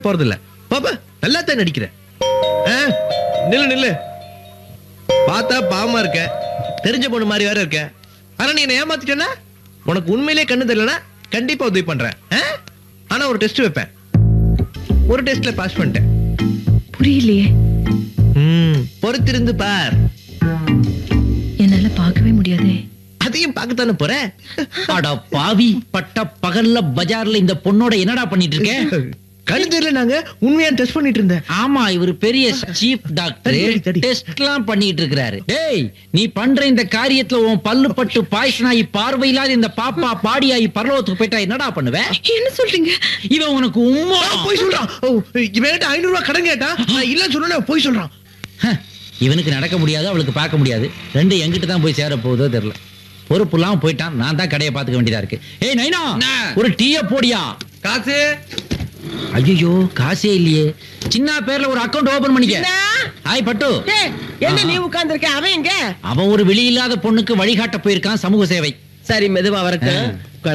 போறது இல்ல பாப்பா நல்லா தான் நடிக்கிற ஆ, நில்லு நில்லு பார்த்தா பாவமா இருக்க தெரிஞ்ச பொண்ணு மாதிரி வேற இருக்க ஆனா நீ என்ன ஏமாத்திட்டேன்னா உனக்கு உண்மையிலேயே கண்ணு தெரியலனா கண்டிப்பா உதவி பண்றேன் ஆ? ஆனா ஒரு டெஸ்ட் வைப்பேன் ஒரு டெஸ்ட்ல பாஸ் பண்ணிட்டேன் புரியலையே ம், பொறுத்திருந்து பார் என்னால பார்க்கவே முடியாதே அதையும் பார்க்கத்தானே போற அட பாவி பட்ட பகல்ல பஜார்ல இந்த பொண்ணோட என்னடா பண்ணிட்டு இருக்க கண்ணு தெரியல நாங்க உண்மையா டெஸ்ட் பண்ணிட்டு இருந்தேன் ஆமா இவர் பெரிய சீஃப் டாக்டர் சரி, சரி. டெஸ்ட்லாம் பண்ணிட்டு இருக்காரு டேய் நீ பண்ற இந்த காரியத்துல உன் பல்லு பட்டு பாய்ச்சன் ஆகி பார்வையில்லாத இந்த பாப்பா பாடி ஆகி பரலோகத்துக்கு போயிட்டா என்னடா பண்ணுவ என்ன சொல்றீங்க இவன் உனக்கு உம்மா ஆ, போய் சொல்றான் ஓ, இவன்கிட்ட ஐநூறு ரூபாய் கடன் கேட்டா நான் இல்ல சொன்னேன் போய் சொல்றான் ஹ, இவனுக்கு நடக்க முடியாது அவளுக்கு பார்க்க முடியாது ரெண்டு எங்கிட்ட தான் போய் சேர போகுதோ தெரியல பொறுப்பு இல்லாம போயிட்டான் நான் தான் கடையை பார்த்துக்க வேண்டியதா இருக்கு ஏய் நைனா ஒரு டீய போடியா காசு ஐயோ காசே இல்லையே சின்ன பேர்ல ஒரு அக்கவுண்ட் ஓபன் பண்ணிக்க ஹாய் பட்டு டேய், என்ன நீ உட்கார்ந்திருக்க அவன் எங்க அவன் ஒரு வெளியில்லாத பொண்ணுக்கு வழிகாட்ட போயிருக்கான் சமூக சேவை சரி மெதுவா வரட்டும்